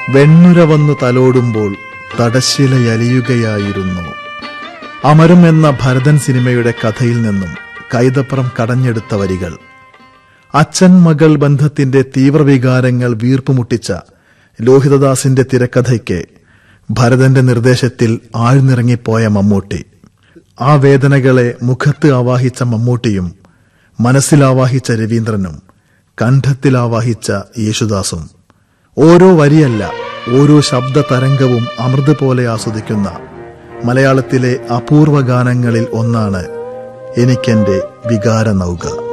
വെണ്ണുര വന്നു തലോടുമ്പോൾ തടശ്ശിലയലിയുകയായിരുന്നു അമരം എന്ന ഭരതൻ സിനിമയുടെ കഥയിൽ നിന്നും കൈതപ്രം കടഞ്ഞെടുത്ത വരികൾ അച്ഛൻ മകൾ ബന്ധത്തിന്റെ തീവ്രവികാരങ്ങൾ വീർപ്പുമുട്ടിച്ച ലോഹിതദാസിന്റെ തിരക്കഥയ്ക്ക് ഭരതന്റെ നിർദ്ദേശത്തിൽ ആഴ്ന്നിറങ്ങിപ്പോയ മമ്മൂട്ടി ആ വേദനകളെ മുഖത്ത് ആവാഹിച്ച മമ്മൂട്ടിയും മനസ്സിലാവാഹിച്ച രവീന്ദ്രനും കണ്ഠത്തിലാവാഹിച്ച യേശുദാസും ഓരോ വരിയല്ല ഓരോ ശബ്ദ തരംഗവും അമൃത് പോലെ ആസ്വദിക്കുന്ന മലയാളത്തിലെ അപൂർവ ഗാനങ്ങളിൽ ഒന്നാണ് എനിക്കെന്റെ വികാര നൗക